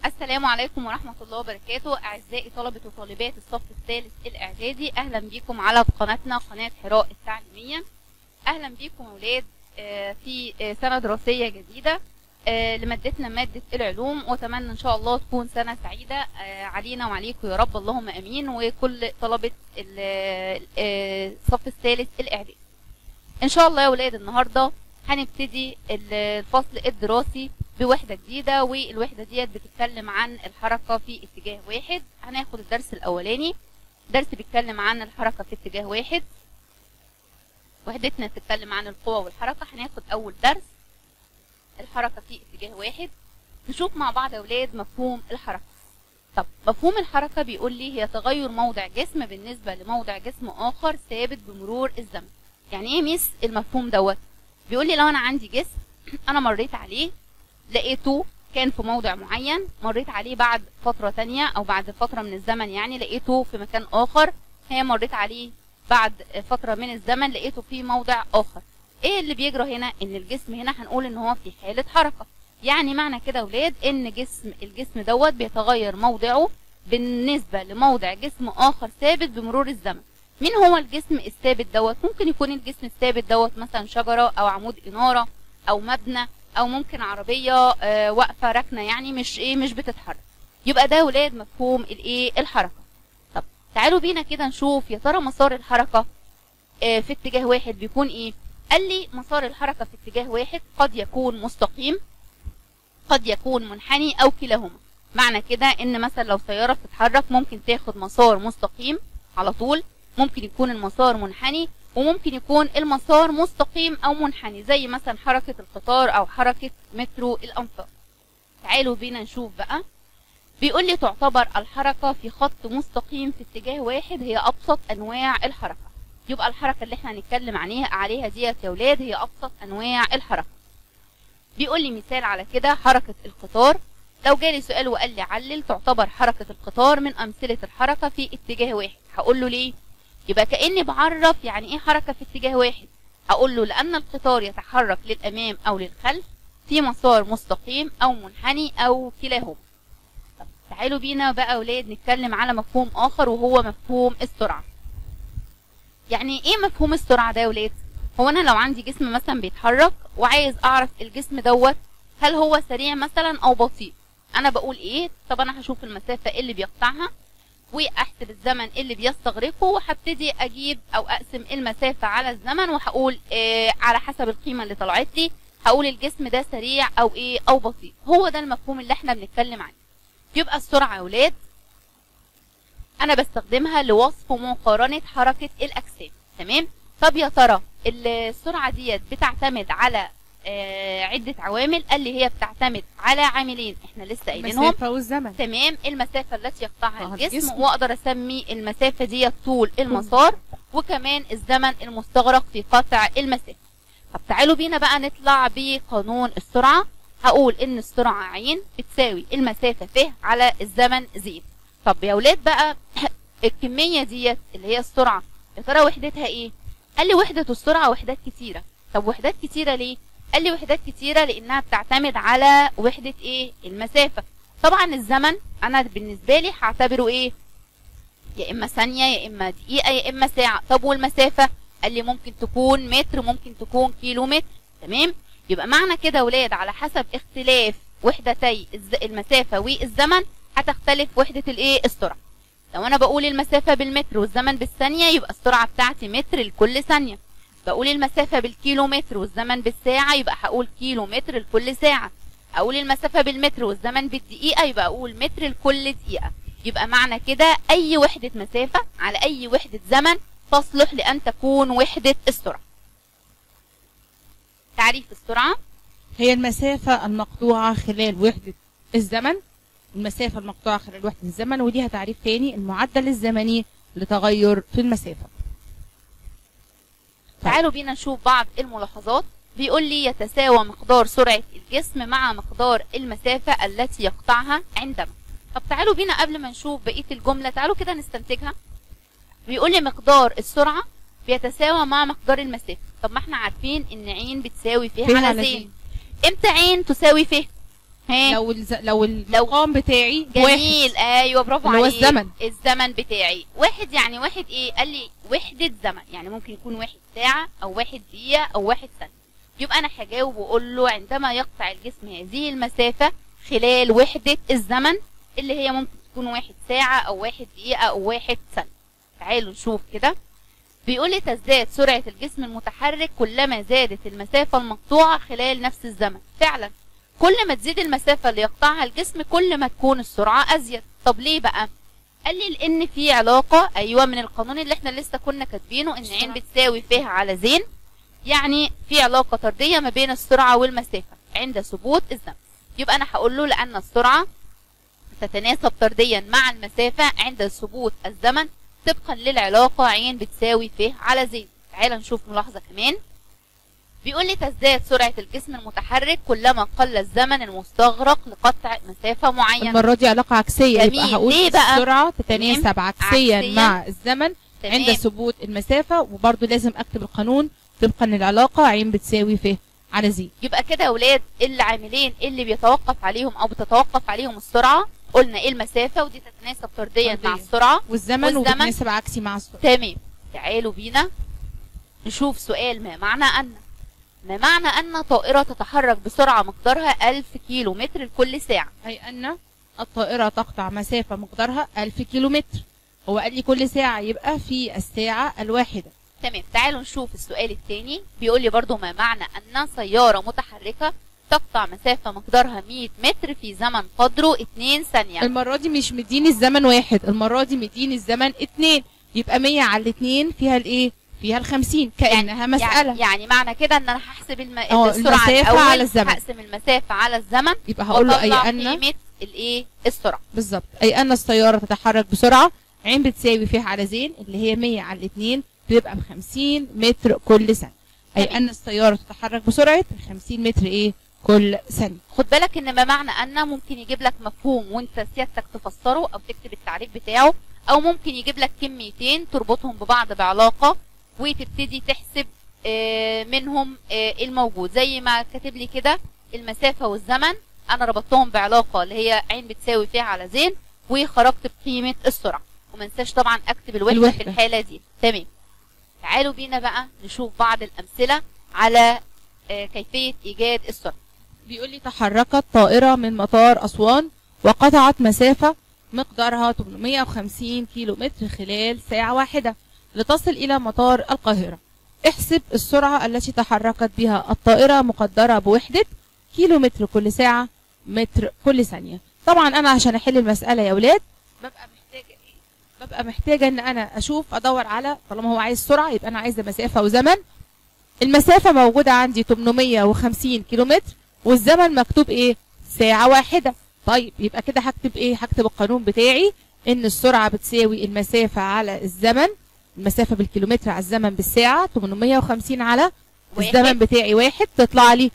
السلام عليكم ورحمة الله وبركاته أعزائي طلبة وطالبات الصف الثالث الإعدادي أهلا بكم على قناتنا قناة حراء التعليمية أهلا بكم أولاد آه، في آه، سنة دراسية جديدة آه، لمادتنا مادة العلوم وأتمنى إن شاء الله تكون سنة سعيدة آه، علينا وعليكم يا رب اللهم أمين وكل طلبة ال- آه، الصف الثالث الإعدادي إن شاء الله يا أولاد النهاردة هنبتدي ال- الفصل الدراسي بوحدة جديدة والوحدة ديت بتتكلم عن الحركة في اتجاه واحد هناخد الدرس الأولاني درس بيتكلم عن الحركة في اتجاه واحد وحدتنا بتتكلم عن القوة والحركة هناخد أول درس الحركة في اتجاه واحد نشوف مع بعض يا أولاد مفهوم الحركة طب مفهوم الحركة بيقول لي هي تغير موضع جسم بالنسبة لموضع جسم آخر ثابت بمرور الزمن يعني ايه ميس المفهوم دوت بيقول لي لو أنا عندي جسم أنا مريت عليه لقيته كان في موضع معين مريت عليه بعد فترة تانية أو بعد فترة من الزمن يعني لقيته في مكان آخر هي مريت عليه بعد فترة من الزمن لقيته في موضع آخر ايه اللي بيجرى هنا ان الجسم هنا هنقول ان هو في حالة حركة يعني معنى كده يا ولاد ان جسم الجسم دوت بيتغير موضعه بالنسبة لموضع جسم آخر ثابت بمرور الزمن مين هو الجسم الثابت دوت ممكن يكون الجسم الثابت دوت مثلا شجرة او عمود إنارة او مبنى او ممكن عربيه آه، واقفه راكنه يعني مش ايه مش بتتحرك يبقى ده ولاد مفهوم الايه الحركه طب تعالوا بينا كده نشوف يا ترى مسار الحركه آه، في اتجاه واحد بيكون ايه قال لي مسار الحركه في اتجاه واحد قد يكون مستقيم قد يكون منحني او كلاهما معنى كده ان مثلا لو سياره بتتحرك ممكن تاخد مسار مستقيم على طول ممكن يكون المسار منحني وممكن يكون المسار مستقيم او منحني زي مثلا حركة القطار او حركة مترو الامطار تعالوا بينا نشوف بقى بيقول لي تعتبر الحركة في خط مستقيم في اتجاه واحد هي ابسط انواع الحركة يبقى الحركة اللي احنا هنتكلم عليها عليها ديت يا ولاد هي ابسط انواع الحركة بيقول لي مثال على كده حركة القطار لو جالي سؤال وقال لي علل تعتبر حركة القطار من امثلة الحركة في اتجاه واحد هقول له ليه يبقى كأني بعرف يعني ايه حركة في اتجاه واحد هقول له لأن القطار يتحرك للأمام أو للخلف في مسار مستقيم أو منحني أو كلاهما طب تعالوا بينا بقى أولاد نتكلم على مفهوم آخر وهو مفهوم السرعة يعني ايه مفهوم السرعة ده يا ولاد هو أنا لو عندي جسم مثلا بيتحرك وعايز أعرف الجسم دوت هل هو سريع مثلا أو بطيء أنا بقول ايه طب أنا هشوف المسافة اللي بيقطعها واحسب الزمن اللي بيستغرقه وهبتدي اجيب او اقسم المسافه على الزمن وهقول آه على حسب القيمه اللي طلعت لي هقول الجسم ده سريع او ايه او بطيء هو ده المفهوم اللي احنا بنتكلم عنه يبقى السرعه يا اولاد انا بستخدمها لوصف ومقارنه حركه الاجسام تمام طب يا ترى السرعه ديت بتعتمد على آه عده عوامل قال لي هي بتعتمد على عاملين احنا لسه قايلينهم المسافة والزمن تمام المسافة التي يقطعها آه، الجسم الجسم. واقدر اسمي المسافة دي طول المسار وكمان الزمن المستغرق في قطع المسافة طب تعالوا بينا بقى نطلع بقانون السرعة هقول ان السرعة عين بتساوي المسافة ف على الزمن زين طب يا ولاد بقى الكمية ديت اللي هي السرعة يا ترى وحدتها ايه قال لي وحدة السرعة وحدات كتيرة طب وحدات كتيرة ليه قال لي وحدات كتيرة لانها بتعتمد على وحدة ايه المسافة طبعا الزمن انا بالنسبه لي هعتبره ايه يا اما ثانيه يا اما دقيقه يا اما ساعه طب والمسافه قال لي ممكن تكون متر ممكن تكون كيلو متر تمام يبقى معنى كده يا ولاد على حسب اختلاف وحدتي الز- المسافه والزمن هتختلف وحده الايه السرعه لو انا بقول المسافه بالمتر والزمن بالثانيه يبقى السرعه بتاعتي متر لكل ثانيه بقول المسافه بالكيلو متر والزمن بالساعه يبقى هقول كيلو متر لكل ساعه اقول المسافه بالمتر والزمن بالدقيقه يبقى اقول متر لكل دقيقه يبقى معنى كده اي وحده مسافه على اي وحده زمن تصلح لان تكون وحده السرعه تعريف السرعه هي المسافة المقطوعة خلال وحدة الزمن المسافة المقطوعة خلال وحدة الزمن وليها تعريف تاني المعدل الزمني لتغير في المسافة تعالوا بينا نشوف بعض الملاحظات بيقول لي يتساوى مقدار سرعه الجسم مع مقدار المسافه التي يقطعها عندما طب تعالوا بينا قبل ما نشوف بقيه الجمله تعالوا كده نستنتجها بيقول لي مقدار السرعه بيتساوى مع مقدار المسافه طب ما احنا عارفين ان عين بتساوي ف ف على على زين زين. امتى عين تساوي ف ها لو الز... لو المقام بتاعي جميل ايوه برافو اللي هو عليك الزمن. الزمن بتاعي واحد يعني واحد ايه قال لي وحده زمن يعني ممكن يكون واحد ساعه او واحد دقيقه او واحد ثانيه يبقى انا هجاوب واقول له عندما يقطع الجسم هذه المسافه خلال وحده الزمن اللي هي ممكن تكون واحد ساعه او واحد دقيقه او واحد ثانيه تعالوا نشوف كده بيقول لي تزداد سرعه الجسم المتحرك كلما زادت المسافه المقطوعه خلال نفس الزمن فعلا كل ما تزيد المسافة اللي يقطعها الجسم كل ما تكون السرعة أزيد طب ليه بقى؟ قال لي لأن في علاقة أيوة من القانون اللي احنا لسه كنا كاتبينه إن عين بتساوي ف على زين يعني في علاقة طردية ما بين السرعة والمسافة عند ثبوت الزمن يبقى أنا هقول له لأن السرعة تتناسب طرديا مع المسافة عند ثبوت الزمن طبقا للعلاقة عين بتساوي ف على زين تعال نشوف ملاحظة كمان بيقول لي تزداد سرعة الجسم المتحرك كلما قل الزمن المستغرق لقطع مسافة معينة المره دي علاقه عكسيه جميل. يبقى هقول ليه بقى؟ السرعه تتناسب عكسيا عكسياً. مع الزمن عند تمام ثبوت المسافه وبرده لازم اكتب القانون طبقا للعلاقه عين بتساوي ف على زي يبقى كده يا اولاد العاملين اللي بيتوقف عليهم او بتتوقف عليهم السرعة قلنا ايه المسافة ودي تتناسب طرديا مع طردياً. السرعة والزمن, والزمن. وبتناسب عكسي مع السرعه تمام تعالوا بينا نشوف سؤال ما معنى أن ما معنى أن طائرة تتحرك بسرعة مقدارها 1000 كيلو متر لكل ساعة أي أن الطائرة تقطع مسافة مقدارها 1000 كيلومتر هو قال لي كل ساعة يبقى في الساعة الواحدة تمام تعالوا نشوف السؤال الثاني بيقول لي برضو ما معنى أن سيارة متحركة تقطع مسافة مقدارها 100 متر في زمن قدره 2 ثانية المرة دي مش مديني الزمن واحد المرة دي مديني الزمن اتنين يبقى 100 على الاتنين فيها الايه فيها الخمسين كأنها مسألة يعني, يعني معنى كده ان انا هحسب الم... اه، السرعة المسافة الأول على الزمن. هقسم المسافة على الزمن يبقى هقول له أي وأطلع أن قيمة الايه السرعة بالظبط أي أن السيارة تتحرك بسرعة عين بتساوي فيها على زين اللي هي 100 على الاتنين بتبقى ب 50 متر كل ثانية أي تمام. أن السيارة تتحرك بسرعة 50 متر إيه كل ثانية خد بالك ان ما معنى ان ممكن يجيب لك مفهوم وانت سيادتك تفسره او تكتب التعريف بتاعه او ممكن يجيب لك كلمتين تربطهم ببعض بعلاقه وتبتدي تحسب آه، منهم آه، الموجود زي ما كاتب لي كده المسافه والزمن انا ربطتهم بعلاقه اللي هي عين بتساوي فيها على زين وخرجت بقيمه السرعه وما انساش طبعا اكتب الوحده, الوحدة. في الحاله دي تمام تعالوا بينا بقى نشوف بعض الامثله على آه، كيفيه ايجاد السرعه بيقول لي تحركت طائرة من مطار أسوان وقطعت مسافة مقدارها 850 كيلو متر خلال ساعة واحدة لتصل إلى مطار القاهرة احسب السرعة التي تحركت بها الطائرة مقدرة بوحدة كيلو متر كل ساعة متر كل ثانية طبعا أنا عشان أحل المسألة يا ولاد ببقى محتاجة إيه؟ ببقى محتاجة إن أنا أشوف أدور على طالما هو عايز سرعة يبقى أنا عايزة مسافة وزمن المسافة موجودة عندي 850 كيلو متر والزمن مكتوب ايه ساعة واحدة طيب يبقى كده هكتب ايه هكتب القانون بتاعي ان السرعة بتساوي المسافة على الزمن المسافة بالكيلومتر على الزمن بالساعة 850 على واحد. الزمن بتاعي واحد تطلع لي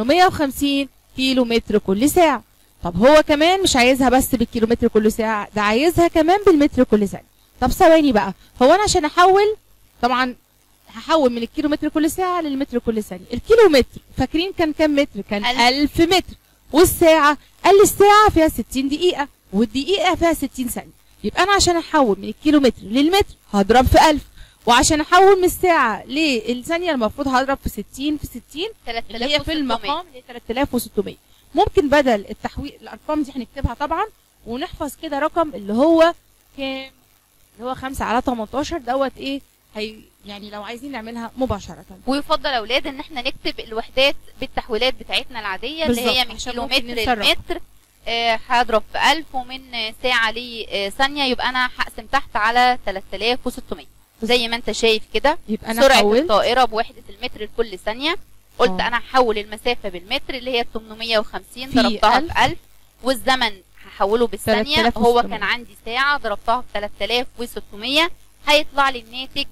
850 كيلو متر كل ساعة طب هو كمان مش عايزها بس بالكيلومتر كل ساعة ده عايزها كمان بالمتر كل ثانية طب ثواني بقى هو انا عشان احول طبعا هحول من الكيلومتر كل ساعة للمتر كل ثانية الكيلومتر فاكرين كان كام متر كان ألف. ألف متر والساعة قال لي الساعة فيها 60 دقيقة والدقيقة فيها 60 ثانية يبقى أنا عشان أحول من الكيلومتر للمتر هضرب في 1000 وعشان أحول من الساعة للثانية المفروض هضرب في 60 في 60 اللي هي في 3600. المقام اللي هي 3600 ممكن بدل التحويل الأرقام دي هنكتبها طبعا ونحفظ كده رقم اللي هو كام اللي هو 5 على 18 دوت ايه هي يعني لو عايزين نعملها مباشرة ويفضل يا اولاد ان احنا نكتب الوحدات بالتحويلات بتاعتنا العاديه اللي بالظبط، هي من عشان كيلو ممكن متر نتصرف. لمتر آه، هضرب في 1000 ومن آه، ساعه لثانيه يبقى انا هقسم تحت على 3600 زي ما انت شايف كده يبقى انا سرعه حولت الطائره بوحده المتر لكل ثانيه قلت آه. انا هحول المسافه بالمتر اللي هي 850 في ضربتها 1000. في 1000 والزمن هحوله بالثانيه 3600. هو كان عندي ساعه ضربتها في 3600 هيطلع لي الناتج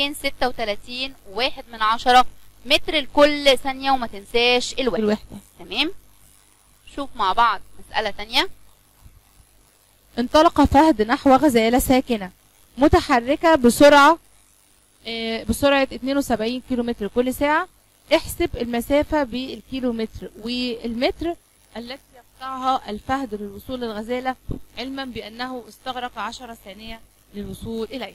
236 واحد من عشرة متر لكل ثانية وما تنساش الوحدة الوحدة تمام شوف مع بعض مسألة تانية انطلق فهد نحو غزالة ساكنة متحركة بسرعة آه، بسرعة 72 كيلومتر كل ساعة احسب المسافة بالكيلومتر والمتر التي يقطعها الفهد للوصول للغزالة علما بأنه استغرق عشر ثانية للوصول إليها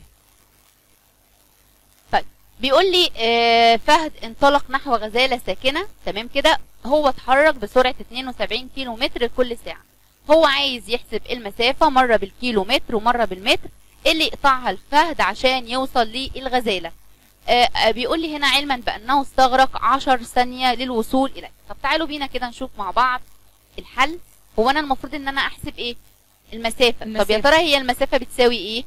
بيقول لي آه، فهد انطلق نحو غزالة ساكنة تمام كده هو اتحرك بسرعة 72 كيلو متر كل ساعة هو عايز يحسب المسافة مرة بالكيلو متر ومرة بالمتر اللي يقطعها الفهد عشان يوصل للغزالة آه، آه، بيقول لي هنا علما بأنه استغرق 10 ثانية للوصول إليه طب تعالوا بينا كده نشوف مع بعض الحل هو أنا المفروض إن أنا أحسب إيه المسافة, طب يا المسافة. ترى هي المسافة بتساوي إيه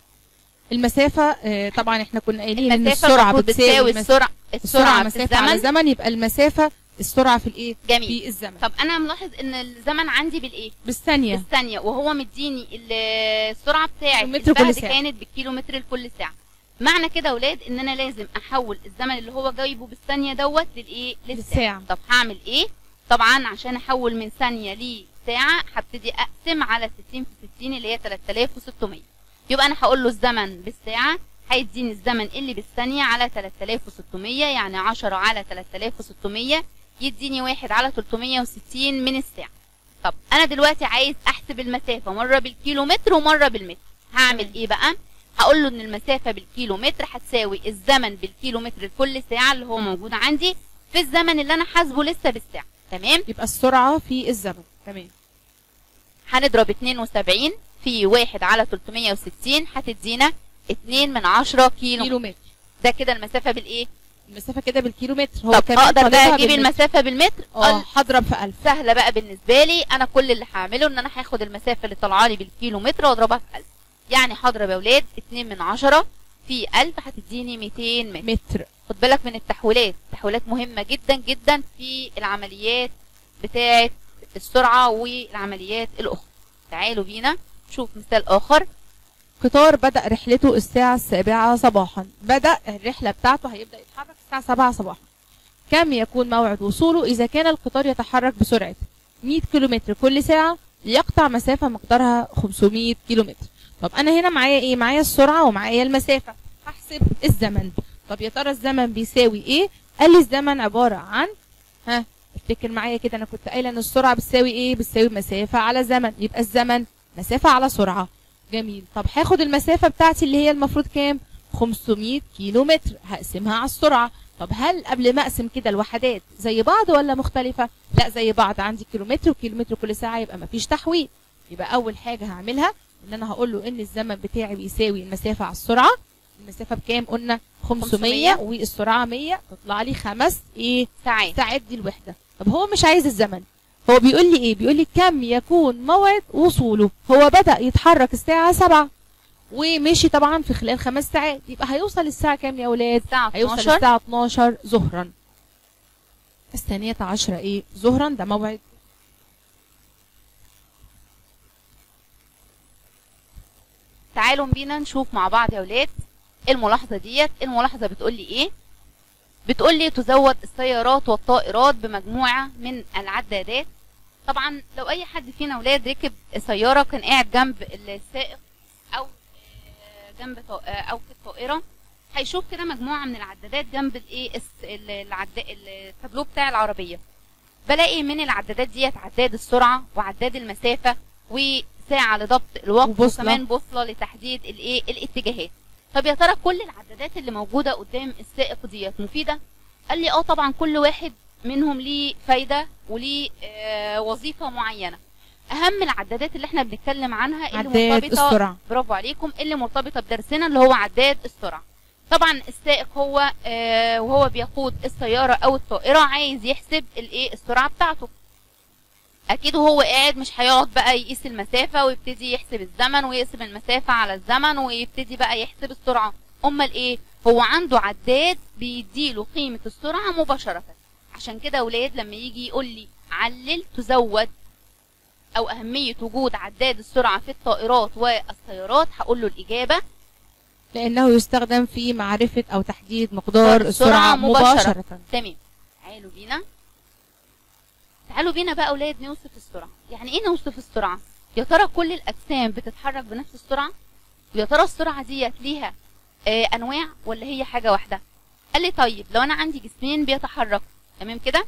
المسافة آه، طبعا احنا كنا قايلين ان المسافة السرعة المفروض بتساوي المس- السرعة السرعة في مسافة على الزمن زمن يبقى المسافة السرعة في الايه جميل في الزمن طب انا ملاحظ ان الزمن عندي بالايه بالثانية بالثانيه وهو مديني ال- السرعه بتاعت كيلومتر كل الفهد ساعة. كانت بالكيلومتر لكل ساعه معنى كده يا اولاد ان انا لازم احول الزمن اللي هو جايبه بالثانيه دوت للايه للساعه للساعة. طب هعمل ايه طبعا عشان احول من ثانيه لساعه هبتدي اقسم على 60 في 60 اللي هي 3600 يبقى انا هقول له الزمن بالساعه هيديني الزمن اللي بالثانيه على 3600 يعني 10 على 3600 يديني واحد على 360 من الساعه طب انا دلوقتي عايز احسب المسافه مره بالكيلومتر ومره بالمتر هعمل تمام. ايه بقى هقول له ان المسافه بالكيلومتر هتساوي الزمن بالكيلومتر لكل ساعه اللي هو موجود عندي في الزمن اللي انا حاسبه لسه بالساعه تمام يبقى السرعة في الزمن تمام هنضرب 72 في 1 على 360 هتدينا 2 من 10 كيلو كيلو متر ده كده المسافه بالايه المسافة كده بالكيلومتر هو طب كمان اقدر بقى طالبها اجيب بالمتر. المسافه بالمتر اه هضرب في ألف سهله بقى بالنسبه لي انا كل اللي هعمله ان انا هاخد المسافه اللي طالعه لي بالكيلو متر واضربها في 1000 يعني هضرب يا اولاد 2 من 10 في 1000 هتديني 200 متر متر خد بالك من التحويلات التحويلات مهمه جدا جدا في العمليات بتاعه السرعه والعمليات الاخرى تعالوا بينا نشوف مثال اخر قطار بدأ رحلته الساعة السابعة صباحا بدأ الرحلة بتاعته هيبدأ يتحرك الساعة 7 صباحا كم يكون موعد وصوله إذا كان القطار يتحرك بسرعة 100 كيلومتر كل ساعة ليقطع مسافة مقدارها 500 كيلومتر طب أنا هنا معايا إيه معايا السرعة ومعايا المسافة هحسب الزمن طب يا ترى الزمن بيساوي إيه قال لي الزمن عبارة عن ها افتكر معايا كده أنا كنت قايلة إن السرعة بتساوي إيه بتساوي مسافة على زمن يبقى الزمن مسافة على سرعة جميل طب هاخد المسافة بتاعتي اللي هي المفروض كام 500 كيلو متر هقسمها على السرعة طب هل قبل ما اقسم كده الوحدات زي بعض ولا مختلفة لا زي بعض عندي كيلومتر وكيلومتر كل ساعة يبقى مفيش تحويل يبقى اول حاجة هعملها ان انا هقول له ان الزمن بتاعي بيساوي المسافة على السرعة المسافة بكام قلنا 500 500 والسرعة 100 تطلع لي خمس ايه ساعات ساعات دي الوحدة طب هو مش عايز الزمن هو بيقول لي ايه بيقول لي كم يكون موعد وصوله هو بدأ يتحرك الساعة 7 ومشي طبعا في خلال خمس ساعات يبقى هيوصل الساعة كام يا اولاد الساعه هيوصل 12 الساعة 12 ظهرا الثانية عشرة ايه ظهرا ده موعد تعالوا بينا نشوف مع بعض يا ولاد الملاحظة ديت الملاحظة بتقول لي ايه بتقول لي تزود السيارات والطائرات بمجموعة من العدادات طبعا لو اي حد فينا ولاد ركب سيارة كان قاعد جنب السائق او آه، جنب طا- آه، او في الطائرة هيشوف كده مجموعة من العدادات جنب الايه الس- ال- العد... التابلو بتاع العربية بلاقي من العدادات ديت عداد السرعة وعداد المسافة وساعة لضبط الوقت وبوصلة. وكمان بوصلة لتحديد الايه الاتجاهات طب يا ترى كل العدادات اللي موجودة قدام السائق ديت مفيدة قال لي اه طبعا كل واحد منهم ليه فايدة وليه آه وظيفة معينة اهم العدادات اللي احنا بنتكلم عنها اللي عداد مرتبطة السرعة برافو عليكم اللي مرتبطه بدرسنا اللي هو عداد السرعه طبعا السائق هو آه وهو بيقود السياره او الطائره عايز يحسب الايه السرعه بتاعته اكيد وهو قاعد مش هيقعد بقى يقيس المسافه ويبتدي يحسب الزمن ويقسم المسافه على الزمن ويبتدي بقى يحسب السرعه امال ايه هو عنده عداد بيديله قيمه السرعه مباشره عشان كده يا ولاد لما يجي يقول لي علل تزود او اهميه وجود عداد السرعه في الطائرات والسيارات هقول له الاجابه لانه يستخدم في معرفة او تحديد مقدار السرعة السرعة مباشرة. مباشرة تمام تعالوا بينا تعالوا بينا بقى اولاد نوصف السرعه يعني ايه نوصف السرعه يا ترى كل الاجسام بتتحرك بنفس السرعه ويا ترى السرعه ديت ليها آه انواع ولا هي حاجه واحده قال لي طيب لو انا عندي جسمين بيتحركوا تمام كده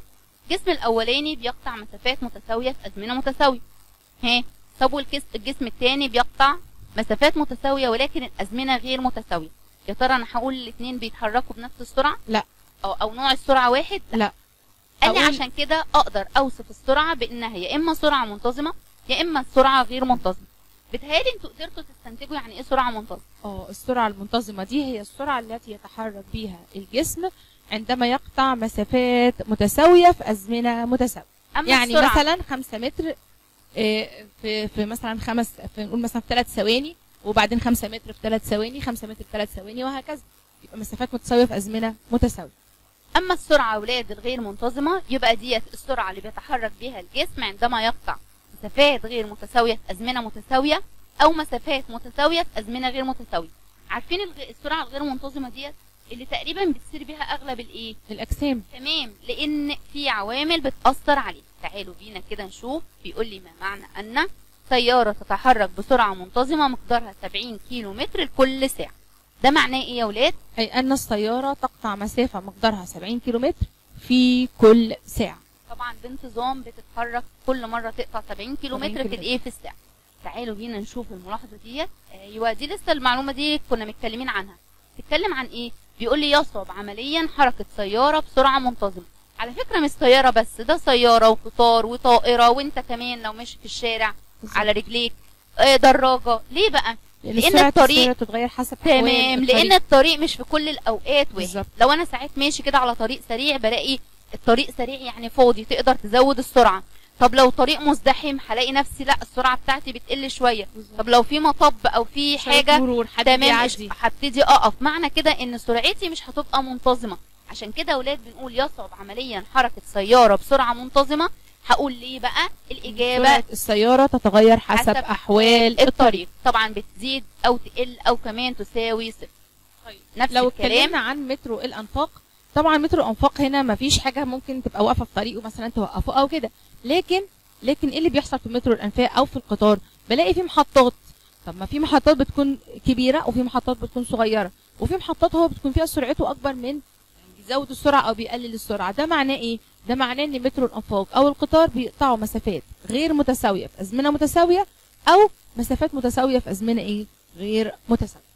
الجسم الاولاني بيقطع مسافات متساويه في ازمنه متساويه ها طب والجسم الجسم الثاني بيقطع مسافات متساويه ولكن الازمنه غير متساويه يا ترى انا هقول الاثنين بيتحركوا بنفس السرعه لا. او او نوع السرعه واحد لا قال لي أقول- عشان كده اقدر اوصف السرعه بانها يا اما سرعه منتظمه يا اما سرعه غير منتظمه بتهيألي انتوا قدرتوا تستنتجوا يعني ايه سرعه منتظمه اه السرعة المنتظمة دي هي السرعة التي يتحرك بها الجسم عندما يقطع مسافات متساوية في أزمنة متساوية اما يعني السرعة مثلا خمسة متر آه، في في مثلا خمس في نقول مثلا في ثلاث ثواني وبعدين خمسة متر في ثلاث ثواني خمسة متر في ثلاث ثواني وهكذا يبقى مسافات متساوية في أزمنة متساوية اما السرعه اولاد الغير منتظمه يبقى ديت السرعه اللي بيتحرك بها الجسم عندما يقطع مسافات غير متساويه في ازمنه متساويه او مسافات متساويه في ازمنه غير متساويه عارفين الغ- السرعه الغير منتظمه ديت اللي تقريبا بتصير بها اغلب الايه الأجسام تمام لان في عوامل بتاثر عليه تعالوا بينا كده نشوف بيقول لي ما معنى ان سياره تتحرك بسرعه منتظمه مقدارها 70 كيلو متر لكل ساعه ده معناه ايه يا ولاد أي أن السيارة تقطع مسافة مقدارها 70 كيلومتر في كل ساعة طبعا بانتظام بتتحرك كل مره تقطع 70 كيلو 70 متر في كيلو الايه في الساعه تعالوا بينا نشوف الملاحظه ديت ايوه دي لسه المعلومه دي كنا متكلمين عنها تتكلم عن ايه بيقول لي يصعب عمليا حركه سياره بسرعه منتظمه على فكره مش سياره بس ده سياره وقطار وطائره وانت كمان لو ماشي في الشارع على رجليك آه، دراجه ليه بقى لأن لأن سرعة الطريق- السيارة تتغير حسب أحوال تمام الطريق. لان الطريق مش في كل الاوقات واحد بالظبط. لو انا ساعات ماشي كده على طريق سريع بلاقي الطريق سريع يعني فاضي تقدر تزود السرعه طب لو طريق مزدحم هلاقي نفسي لا السرعه بتاعتي بتقل شويه بالظبط. طب لو في مطب او في إشارة حاجه مرور حد تمام بيعدي هبتدي اقف معنى كده ان سرعتي مش هتبقى منتظمه عشان كده يا اولاد بنقول يصعب عمليا حركه سياره بسرعه منتظمه هقول ليه بقى الاجابه سرعة السيارة تتغير حسب, حسب أحوال الطريق الطريق طبعا بتزيد او تقل او كمان تساوي صفر طيب. نفس لو الكلام اتكلمنا عن مترو الانفاق طبعا مترو الانفاق هنا مفيش حاجه ممكن تبقى واقفه في طريقه مثلا توقفه او كده لكن لكن ايه اللي بيحصل في مترو الانفاق او في القطار بلاقي في محطات طب ما في محطات بتكون كبيره وفي محطات بتكون صغيره وفي محطات هو بتكون فيها سرعته اكبر من يعني بيزود السرعه او بيقلل السرعه ده معناه ايه ده معناه ان مترو الانفاق او القطار بيقطعوا مسافات غير متساويه في ازمنه متساويه او مسافات متساويه في ازمنه ايه غير متساويه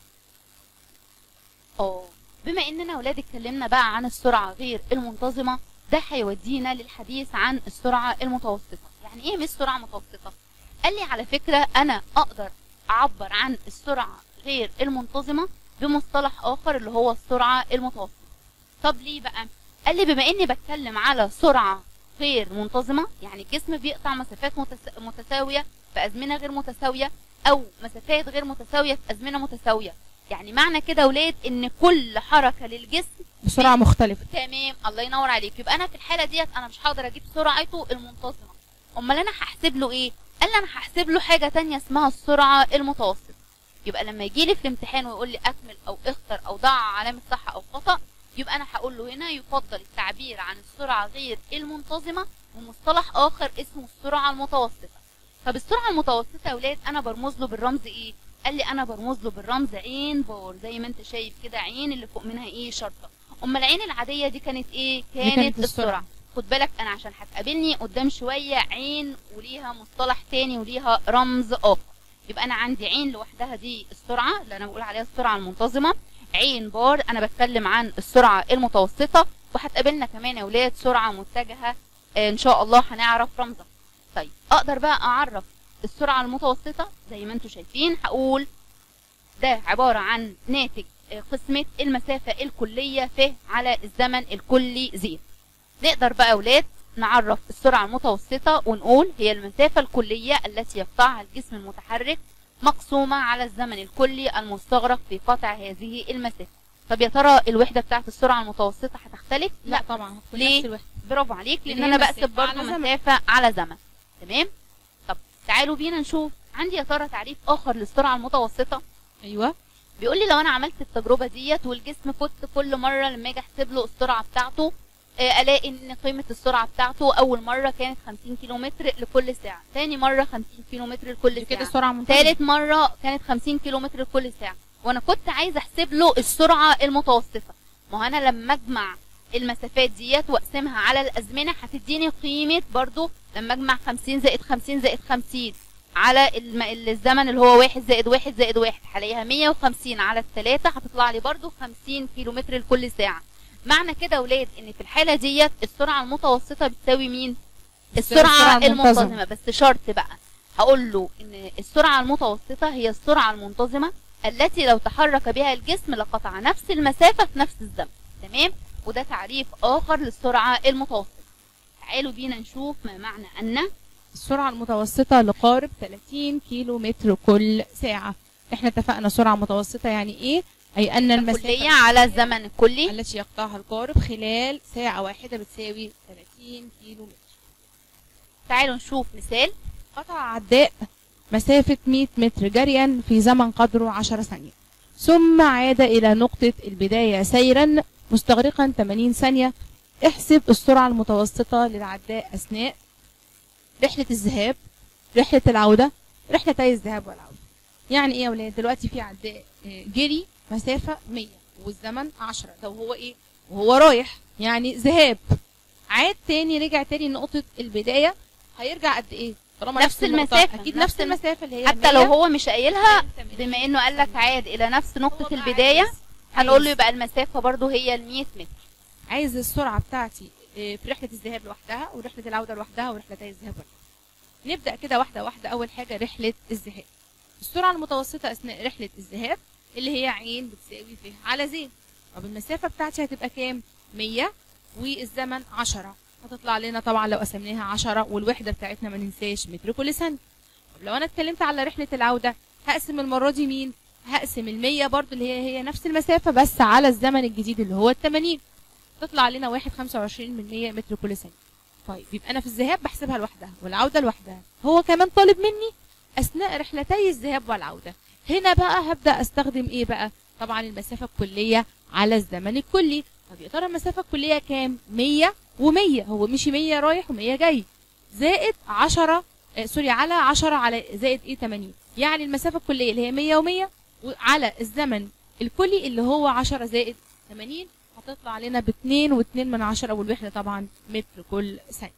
اه بما اننا اولاد اتكلمنا بقى عن السرعه غير المنتظمه ده هيودينا للحديث عن السرعه المتوسطه يعني ايه مش سرعه متوسطه قال لي على فكره انا اقدر اعبر عن السرعه غير المنتظمه بمصطلح اخر اللي هو السرعه المتوسطه طب ليه بقى قال لي بما اني بتكلم على سرعه غير منتظمه يعني الجسم بيقطع مسافات متس... متساويه في ازمنه غير متساويه او مسافات غير متساويه في ازمنه متساويه يعني معنى كده يا ولاد ان كل حركه للجسم بسرعه مختلفه تمام الله ينور عليك يبقى انا في الحاله ديت انا مش هقدر اجيب سرعته المنتظمه امال انا هحسب له ايه قال لي انا هحسب له حاجه تانية اسمها السرعه المتوسطه يبقى لما يجي لي في الامتحان ويقول لي اكمل او اختر او ضع علامه صح او خطا يبقى انا هقول له هنا يفضل التعبير عن السرعه غير المنتظمه بمصطلح اخر اسمه السرعه المتوسطه طب السرعه المتوسطه يا ولاد انا برمز له بالرمز ايه قال لي انا برمز له بالرمز عين بار زي ما انت شايف كده عين اللي فوق منها ايه شرطه اما العين العاديه دي كانت ايه كانت, كانت السرعه السرعة. خد بالك انا عشان هتقابلني قدام شويه عين وليها مصطلح تاني وليها رمز اخر يبقى انا عندي عين لوحدها دي السرعه اللي انا بقول عليها السرعه المنتظمه عين بار انا بتكلم عن السرعه المتوسطه وهتقابلنا كمان يا ولاد سرعه متجهه آه، ان شاء الله هنعرف رمزها طيب اقدر بقى اعرف السرعه المتوسطه زي ما انتم شايفين هقول ده عباره عن ناتج آه، قسمه المسافه الكليه ف على الزمن الكلي زيرو نقدر بقى يا ولاد نعرف السرعه المتوسطه ونقول هي المسافه الكليه التي يقطعها الجسم المتحرك مقسومه على الزمن الكلي المستغرق في قطع هذه المسافه طب يا ترى الوحده بتاعت السرعه المتوسطه هتختلف لا طبعا هتكون ليه؟ نفس الوحده برافو عليك لان لأن انا هي بقسم مسافة برضه على زمن. مسافه على زمن تمام طب تعالوا بينا نشوف عندي يا ترى تعريف اخر للسرعه المتوسطه ايوه بيقول لي لو انا عملت التجربه ديت والجسم كنت كل مره لما اجي احسب له السرعه بتاعته آه، الاقي ان قيمه السرعه بتاعته اول مره كانت 50 كيلو متر لكل ساعه ثاني مره 50 كيلو متر لكل دي كده ساعه سرعه منتظمه ثالث مره كانت 50 كيلو متر لكل ساعه وانا كنت عايزه احسب له السرعه المتوسطه ما هو انا لما اجمع المسافات ديت واقسمها على الازمنه هتديني قيمه برضو لما اجمع 50 زائد 50 زائد 50 على الم... الزمن اللي هو واحد زائد واحد زائد واحد هلاقيها 150 على الثلاثة هتطلع لي برضو 50 كيلو متر لكل ساعة معنى كده يا ولاد ان في الحالة ديت السرعة المتوسطة بتساوي مين؟ السرعة السرعة المنتظمة. المنتظمة بس شرط بقى هقول له ان السرعة المتوسطة هي السرعة المنتظمة التي لو تحرك بها الجسم لقطع نفس المسافة في نفس الزمن تمام؟ وده تعريف اخر للسرعة المتوسطة تعالوا بينا نشوف ما معنى ان السرعة المتوسطة لقارب 30 كيلو متر كل ساعة احنا اتفقنا سرعة متوسطة يعني ايه أي أن كلية المسافة على الزمن الكلي التي يقطعها القارب خلال ساعة واحدة بتساوي 30 كيلو متر تعالوا نشوف مثال قطع عداء مسافة 100 متر جريا في زمن قدره 10 ثانية ثم عاد إلى نقطة البداية سيرا مستغرقا 80 ثانية احسب السرعة المتوسطة للعداء أثناء رحلة الذهاب رحلة العودة رحلتي الذهاب والعودة يعني ايه يا ولاد دلوقتي في عداء آه، جري مسافة 100 والزمن 10 ده وهو ايه وهو رايح يعني ذهاب عاد تاني رجع تاني لنقطة البداية هيرجع قد ايه طالما نفس النقطة، المسافة، اكيد نفس نفس المسافة اللي هي حتى لو 100 هو مش قايلها 80. بما انه قال لك عاد الى نفس هو نقطة بقى البداية عايز- هنقول له عايز- يبقى المسافة برضو هي ال 100 متر عايز السرعة بتاعتي آه، في رحلة الذهاب لوحدها ورحلة العودة لوحدها ورحلتي الذهاب والعودة نبدأ كده واحدة واحدة أول حاجة رحلة الذهاب السرعة المتوسطة أثناء رحلة الذهاب اللي هي عين بتساوي ف على زين طب المسافة بتاعتي هتبقى كام؟ 100 والزمن 10 هتطلع لنا طبعا لو قسمناها 10 والوحدة بتاعتنا ما ننساش متر كل ثانية طب لو أنا اتكلمت على رحلة العودة هقسم المرة دي مين؟ هقسم ال 100 برضو اللي هي هي نفس المسافة بس على الزمن الجديد اللي هو ال 80 تطلع لنا واحد خمسة وعشرين من مية متر كل ثانية طيب يبقى أنا في الذهاب بحسبها لوحدها والعودة لوحدها هو كمان طالب مني أثناء رحلتي الذهاب والعودة هنا بقى هبدأ أستخدم إيه بقى طبعا المسافة الكلية على الزمن الكلي طب يا ترى المسافة الكلية كام 100 و100 هو مشي 100 رايح و100 جاي زائد 10 آه سوري على 10 على زائد ايه 80 يعني المسافة الكلية اللي هي 100 و100 وعلى الزمن الكلي اللي هو 10 زائد 80 هتطلع لنا باتنين واتنين من عشرة والوحدة طبعا متر كل ثانية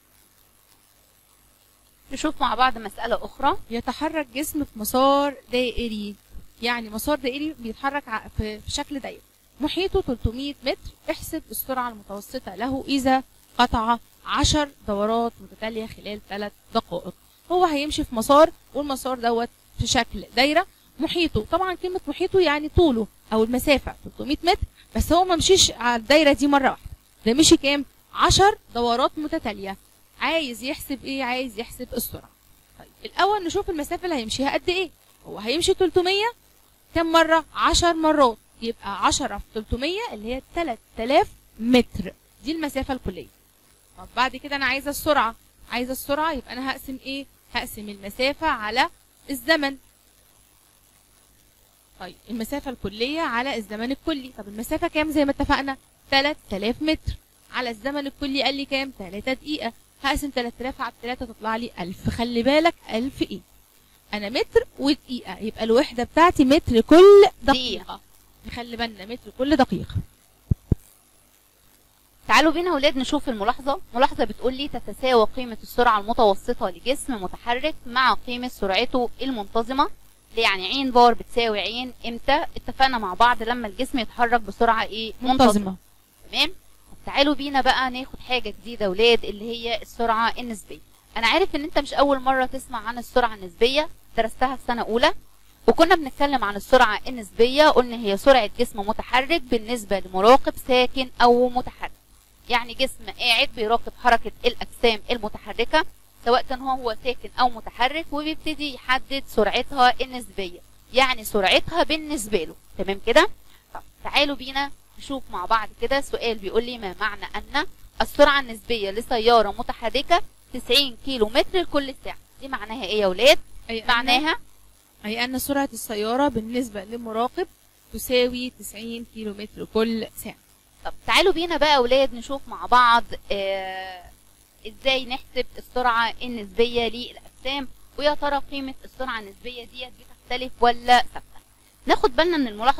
نشوف مع بعض مسألة أخرى يتحرك جسم في مسار دائري يعني مسار دائري بيتحرك ع- في في شكل دايري محيطه 300 متر احسب السرعة المتوسطة له إذا قطع 10 دورات متتالية خلال 3 دقائق هو هيمشي في مسار والمسار دوت في شكل دايرة محيطه طبعا كلمة محيطه يعني طوله أو المسافة 300 متر بس هو ما مشيش على الدايرة دي مرة واحدة ده مشي كام 10 دورات متتالية عايز يحسب ايه عايز يحسب السرعة طيب الأول نشوف المسافة اللي هيمشيها قد ايه هو هيمشي 300 كم مرة 10 مرات يبقى 10 في 300 اللي هي 3000 متر دي المسافة الكلية طب بعد كده أنا عايزة السرعة عايزة السرعة يبقى أنا هقسم ايه هقسم المسافة على الزمن طيب المسافة الكلية على الزمن الكلي طب المسافة كام زي ما اتفقنا 3000 متر على الزمن الكلي قال لي كام 3 دقيقة هقسم 3000 على 3 تطلع لي 1000 خلي بالك 1000 ايه انا متر ودقيقة يبقى الوحدة بتاعتي متر كل دقيقة نخلي بالنا متر كل دقيقة تعالوا بينا ولاد نشوف الملاحظة ملاحظة بتقول لي تتساوى قيمة السرعة المتوسطة لجسم متحرك مع قيمة سرعته المنتظمة يعني عين بار بتساوي عين امتى اتفقنا مع بعض لما الجسم يتحرك بسرعة ايه منتظمة تمام طب تعالوا بينا بقى ناخد حاجة جديدة ولاد اللي هي السرعة النسبية انا عارف ان انت مش اول مرة تسمع عن السرعة النسبية درستها في سنة اولى وكنا بنتكلم عن السرعة النسبية قلنا هي سرعة جسم متحرك بالنسبة لمراقب ساكن او متحرك يعني جسم قاعد بيراقب حركة الاجسام المتحركة سواء كان هو هو ساكن او متحرك وبيبتدي يحدد سرعتها النسبية يعني سرعتها بالنسبة له تمام كده طب تعالوا بينا نشوف مع بعض كده سؤال بيقول لي ما معنى ان السرعة النسبية لسيارة متحركة 90 كيلو متر لكل ساعة دي معناها ايه يا ولاد أي أن- معناها أي أن سرعة السيارة بالنسبة لمراقب تساوي 90 كيلو متر كل ساعة طب تعالوا بينا بقى يا ولاد نشوف مع بعض آه ازاي نحسب السرعة النسبية للأجسام ويا ترى قيمة السرعة النسبية ديت بتختلف ولا ثابتة ناخد بالنا من الملاحظة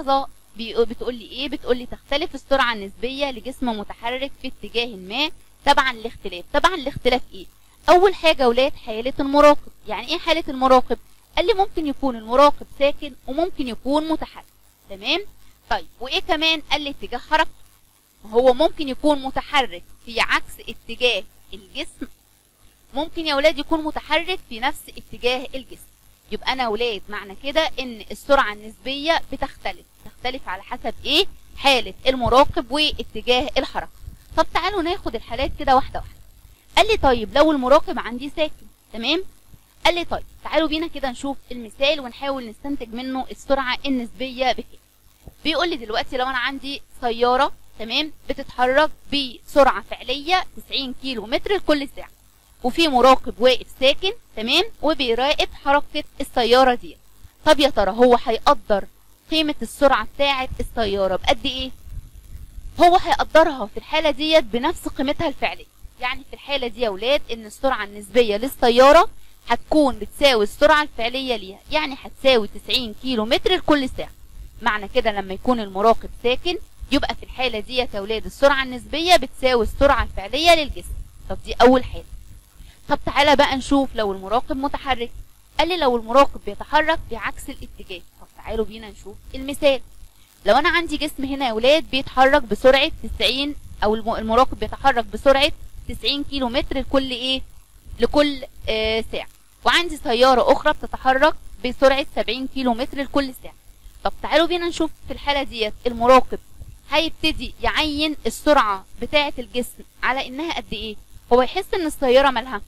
بيقو- بتقول لي ايه بتقول لي تختلف السرعه النسبيه لجسم متحرك في اتجاه ما تبعا لاختلاف طبعا الاختلاف ايه اول حاجه ولاد حاله المراقب يعني ايه حاله المراقب قال لي ممكن يكون المراقب ساكن وممكن يكون متحرك تمام طيب وايه كمان قال لي اتجاه حركته هو ممكن يكون متحرك في عكس اتجاه الجسم ممكن يا ولاد يكون متحرك في نفس اتجاه الجسم يبقى انا ولاد معنى كده ان السرعه النسبيه بتختلف تختلف على حسب ايه حاله المراقب واتجاه الحركه طب تعالوا ناخد الحالات كده واحده واحده قال لي طيب لو المراقب عندي ساكن تمام قال لي طيب تعالوا بينا كده نشوف المثال ونحاول نستنتج منه السرعه النسبيه بكام بيقول لي دلوقتي لو انا عندي سياره تمام بتتحرك بسرعه فعليه 90 كيلو متر لكل ساعه وفي مراقب واقف ساكن تمام وبيراقب حركه السياره دي طب يا ترى هو هيقدر قيمه السرعه بتاعه السياره بقد ايه هو هيقدرها في الحاله ديت بنفس قيمتها الفعليه يعني في الحاله دي يا ولاد ان السرعه النسبيه للسياره هتكون بتساوي السرعه الفعليه ليها يعني هتساوي 90 كيلو متر لكل ساعه معنى كده لما يكون المراقب ساكن يبقى في الحاله ديت يا ولاد السرعه النسبيه بتساوي السرعه الفعليه للجسم طب دي اول حاله طب تعالى بقى نشوف لو المراقب متحرك قال لي لو المراقب بيتحرك بعكس الاتجاه طب تعالوا بينا نشوف المثال لو انا عندي جسم هنا يا ولاد بيتحرك بسرعه 90 او الم- المراقب بيتحرك بسرعه 90 كيلو متر لكل ايه لكل آه ساعه وعندي سياره اخرى بتتحرك بسرعه 70 كيلو متر لكل ساعه طب تعالوا بينا نشوف في الحاله ديت المراقب هيبتدي يعين السرعه بتاعه الجسم على انها قد ايه هو يحس ان السياره مالها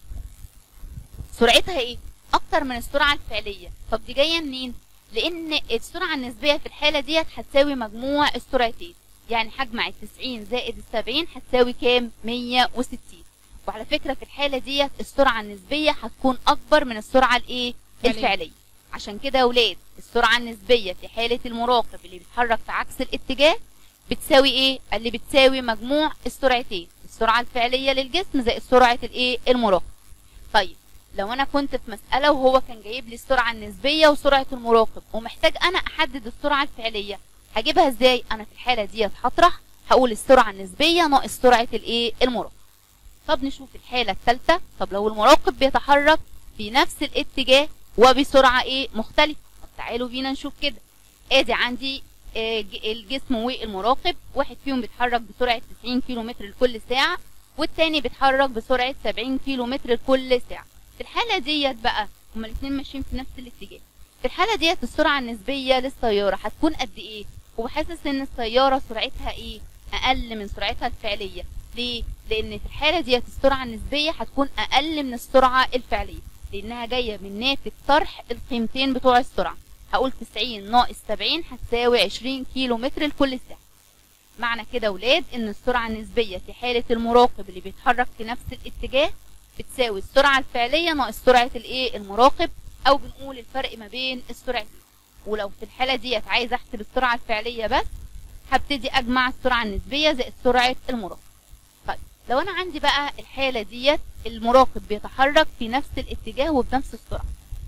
سرعتها ايه اكتر من السرعه الفعليه طب دي جايه منين لان السرعه النسبيه في الحاله ديت هتساوي مجموع السرعتين يعني هجمع ال 90 زائد ال 70 هتساوي كام 160 وعلى فكره في الحاله ديت السرعه النسبيه هتكون اكبر من السرعه الايه فعلية. الفعليه عشان كده يا ولاد السرعه النسبيه في حاله المراقب اللي بيتحرك في عكس الاتجاه بتساوي ايه اللي بتساوي مجموع السرعتين السرعه الفعليه للجسم زائد سرعه الايه المراقب طيب لو انا كنت في مساله وهو كان جايب لي السرعه النسبيه وسرعه المراقب ومحتاج انا احدد السرعه الفعليه هجيبها ازاي انا في الحاله ديت هطرح هقول السرعه النسبيه ناقص سرعه الايه المراقب طب نشوف الحاله الثالثه طب لو المراقب بيتحرك في نفس الاتجاه وبسرعه ايه مختلفه طب تعالوا بينا نشوف كده ادي عندي آه، ج- الجسم والمراقب واحد فيهم بيتحرك بسرعه 90 كيلو متر لكل ساعه والتاني بيتحرك بسرعه 70 كيلو متر لكل ساعه في الحاله ديت بقى هما الاثنين ماشيين في نفس الاتجاه في الحاله ديت السرعه النسبيه للسياره هتكون قد ايه هو حاسس ان السياره سرعتها ايه اقل من سرعتها الفعليه ليه لان في الحاله ديت السرعه النسبيه هتكون اقل من السرعه الفعليه لانها جايه من ناتج طرح القيمتين بتوع السرعه هقول 90 ناقص 70 هتساوي 20 كيلو متر لكل ساعه معنى كده ولاد ان السرعه النسبيه في حاله المراقب اللي بيتحرك في نفس الاتجاه بتساوي السرعه الفعليه ناقص سرعه الايه المراقب او بنقول الفرق ما بين السرعتين ولو في الحاله ديت عايز احسب السرعه الفعليه بس هبتدي اجمع السرعه النسبيه زائد سرعه المراقب طيب لو انا عندي بقى الحاله ديت المراقب بيتحرك في نفس الاتجاه وبنفس السرعه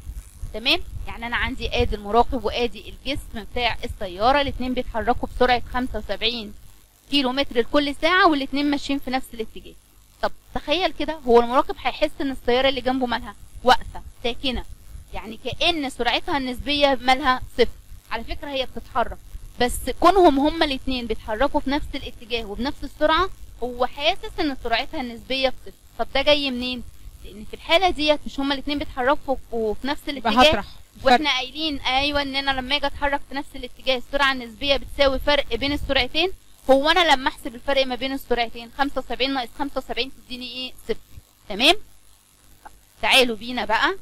تمام يعني انا عندي ادي المراقب وادي الجسم بتاع السياره الاثنين بيتحركوا بسرعه 75 كيلو متر لكل ساعه والاثنين ماشيين في نفس الاتجاه طب تخيل كده هو المراقب هيحس ان السياره اللي جنبه مالها واقفه ساكنه يعني كان سرعتها النسبيه مالها صفر على فكره هي بتتحرك بس كونهم هما الاثنين بيتحركوا في نفس الاتجاه وبنفس السرعه هو حاسس ان سرعتها النسبيه بصفر طب ده جاي منين لان في الحاله ديت مش هما الاثنين بيتحركوا في نفس يبقى الاتجاه هطرح الفرق. واحنا قايلين ايوه ان انا لما اجي اتحرك في نفس الاتجاه السرعه النسبيه بتساوي فرق بين السرعتين هو انا لما احسب الفرق ما بين السرعتين 75 ناقص 75 تديني ايه صفر تمام تعالوا بينا بقى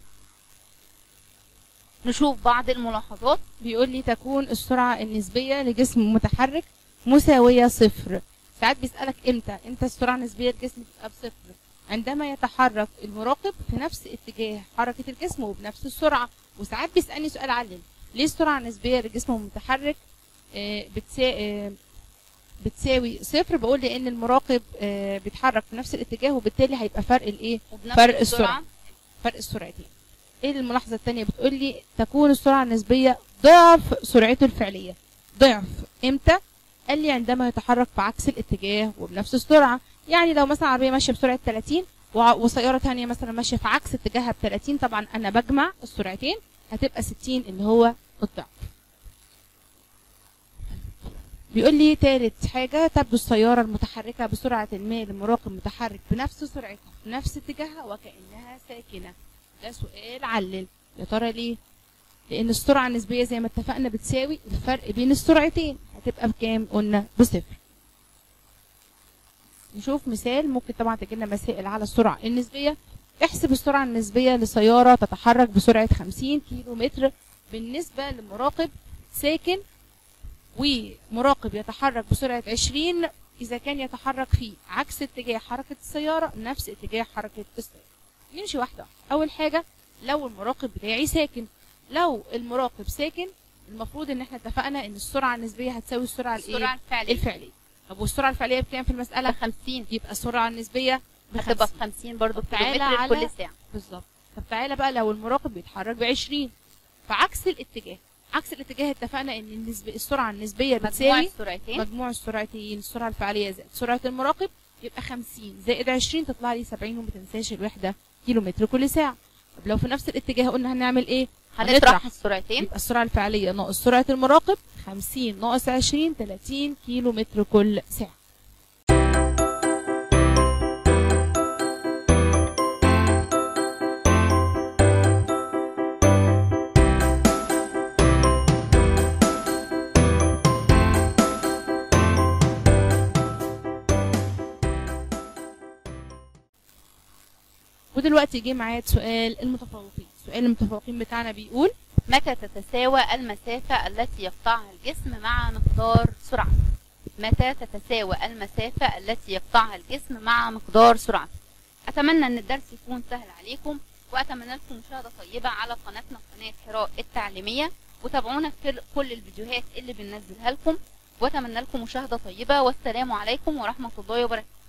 نشوف بعض الملاحظات بيقول لي تكون السرعة النسبية لجسم متحرك مساوية صفر ساعات بيسألك امتى امتى السرعة النسبية للجسم تبقى بصفر عندما يتحرك المراقب في نفس اتجاه حركة الجسم وبنفس السرعة وساعات بيسألني سؤال علم ليه السرعة النسبية للجسم المتحرك آه، بتسا... آه، بتساوي صفر بقول لان المراقب آه، بيتحرك في نفس الاتجاه وبالتالي هيبقى فرق الايه وبنفس فرق السرعه السرعة. فرق السرعتين ايه الملاحظه الثانيه بتقول لي تكون السرعه النسبيه ضعف سرعته الفعليه ضعف امتى قال لي عندما يتحرك في عكس الاتجاه وبنفس السرعه يعني لو مثلا عربيه ماشيه بسرعه 30 وع- وسياره ثانيه مثلا ماشيه في عكس اتجاهها ب 30 طبعا انا بجمع السرعتين هتبقى 60 اللي هو الضعف بيقول لي تالت حاجة تبدو السيارة المتحركة بسرعة ما لمراقب متحرك بنفس سرعتها في نفس اتجاهها وكأنها ساكنة ده سؤال علل يا ترى ليه؟ لأن السرعة النسبية زي ما اتفقنا بتساوي الفرق بين السرعتين هتبقى بكام؟ قلنا بصفر نشوف مثال ممكن طبعا تجيلنا مسائل على السرعة النسبية احسب السرعة النسبية لسيارة تتحرك بسرعة 50 كيلو متر بالنسبة لمراقب ساكن ومراقب يتحرك بسرعة 20 إذا كان يتحرك في عكس اتجاه حركة السيارة نفس اتجاه حركة السيارة نمشي واحدة واحدة. أول حاجة لو المراقب بتاعي ساكن لو المراقب ساكن المفروض ان احنا اتفقنا ان السرعة النسبية هتساوي السرعة الايه؟ السرعه الفعليه الفعلية طب والسرعة الفعلية بكام في المسألة؟ 50 يبقى السرعة النسبية هتبقى بخمسين. ب 50 برضه طب تعالى كيلومتر على- كل ساعه بالظبط طب تعالى بقى لو المراقب بيتحرك ب 20 فعكس الاتجاه عكس الاتجاه اتفقنا ان النسبة السرعة النسبية مجموع بتساوي السرعتين مجموع السرعتين السرعة الفعلية زائد سرعة المراقب يبقى 50 زائد 20 تطلع لي 70 وما تنساش الوحدة كيلو متر كل ساعة طب لو في نفس الاتجاه قلنا هنعمل ايه؟ هنطرح السرعتين يبقى السرعة الفعلية ناقص سرعة المراقب 50 ناقص 20 30 كيلو متر كل ساعة ودلوقتي جه معايا سؤال المتفوقين سؤال المتفوقين بتاعنا بيقول متى تتساوى المسافة التي يقطعها الجسم مع مقدار سرعته متى تتساوى المسافة التي يقطعها الجسم مع مقدار سرعته أتمنى أن الدرس يكون سهل عليكم وأتمنى لكم مشاهدة طيبة على قناتنا قناة حراء التعليمية وتابعونا في كل الفيديوهات اللي بننزلها لكم وأتمنى لكم مشاهدة طيبة والسلام عليكم ورحمة الله وبركاته